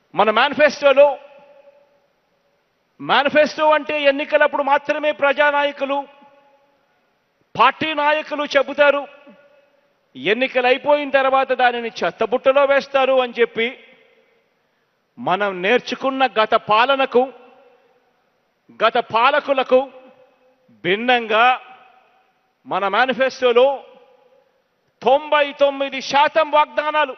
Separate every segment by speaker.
Speaker 1: మన మేనిఫెస్టోలో మేనిఫెస్టో అంటే ఎన్నికలప్పుడు మాత్రమే ప్రజానాయకులు పార్టీ నాయకులు చెబుతారు ఎన్నికలు అయిపోయిన తర్వాత దానిని చెత్తబుట్టలో వేస్తారు అని చెప్పి మనం నేర్చుకున్న గత పాలనకు గత పాలకులకు భిన్నంగా మన మేనిఫెస్టోలో తొంభై తొమ్మిది శాతం వాగ్దానాలు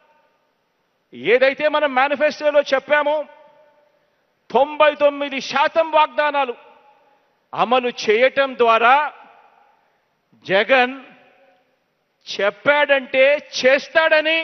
Speaker 1: ఏదైతే మనం మేనిఫెస్టోలో చెప్పామో తొంభై తొమ్మిది శాతం వాగ్దానాలు అమలు చేయటం ద్వారా జగన్ చెప్పాడంటే చేస్తాడని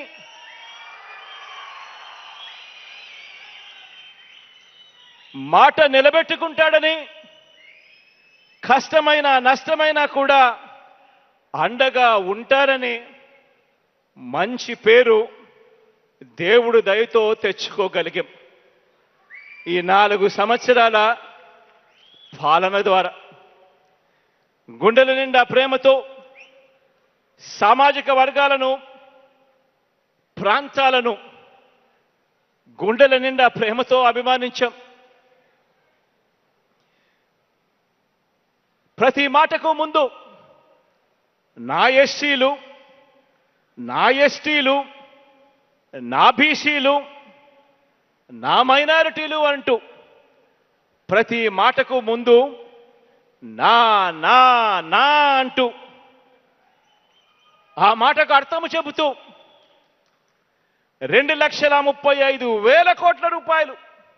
Speaker 1: మాట నిలబెట్టుకుంటాడని కష్టమైన నష్టమైనా కూడా అండగా ఉంటారని మంచి పేరు దేవుడు దయతో తెచ్చుకోగలిగాం ఈ నాలుగు సంవత్సరాల పాలన ద్వారా గుండెల నిండా ప్రేమతో సామాజిక వర్గాలను ప్రాంతాలను గుండెల నిండా ప్రేమతో అభిమానించాం ప్రతి మాటకు ముందు నా ఎస్సీలు నా ఎస్టీలు నా బీసీలు నా మైనారిటీలు అంటూ ప్రతి మాటకు ముందు నా నా నా అంటూ ఆ మాటకు అర్థము చెబుతూ రెండు లక్షల ముప్పై ఐదు వేల కోట్ల రూపాయలు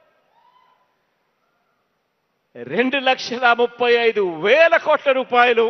Speaker 1: రెండు లక్షల ముప్పై ఐదు వేల కోట్ల రూపాయలు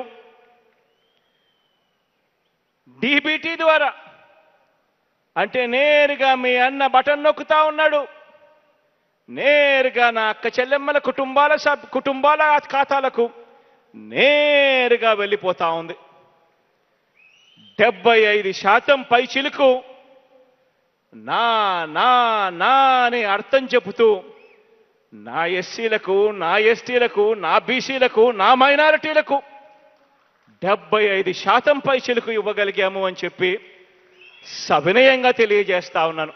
Speaker 1: డీబీటీ ద్వారా అంటే నేరుగా మీ అన్న బటన్ నొక్కుతా ఉన్నాడు నేరుగా నా అక్క చెల్లెమ్మల కుటుంబాల సబ్ కుటుంబాల ఖాతాలకు నేరుగా వెళ్ళిపోతా ఉంది డెబ్బై ఐదు శాతం పై చిలుకు నా నా నా అని అర్థం చెబుతూ నా ఎస్సీలకు నా ఎస్టీలకు నా బీసీలకు నా మైనారిటీలకు డెబ్బై ఐదు శాతం పై చిలుకు ఇవ్వగలిగాము అని చెప్పి సవినయంగా తెలియజేస్తా ఉన్నాను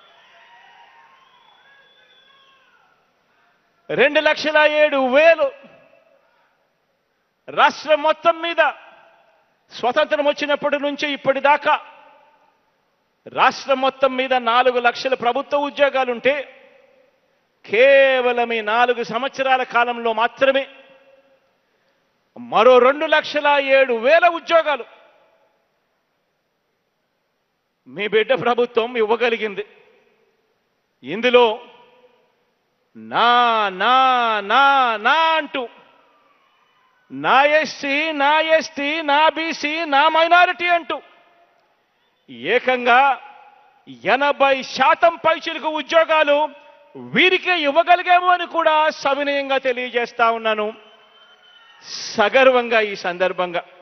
Speaker 1: రెండు లక్షల ఏడు వేలు రాష్ట్రం మొత్తం మీద స్వతంత్రం వచ్చినప్పటి నుంచి ఇప్పటిదాకా రాష్ట్రం మొత్తం మీద నాలుగు లక్షల ప్రభుత్వ ఉద్యోగాలుంటే కేవలం ఈ నాలుగు సంవత్సరాల కాలంలో మాత్రమే మరో రెండు లక్షల ఏడు వేల ఉద్యోగాలు మీ బిడ్డ ప్రభుత్వం ఇవ్వగలిగింది ఇందులో నా నా నా నా అంటూ నా ఎస్సీ నా ఎస్టీ నా బీసీ నా మైనారిటీ అంటూ ఏకంగా ఎనభై శాతం పైచిలకు ఉద్యోగాలు వీరికే ఇవ్వగలిగాము అని కూడా సవినయంగా తెలియజేస్తా ఉన్నాను సగర్వంగా ఈ సందర్భంగా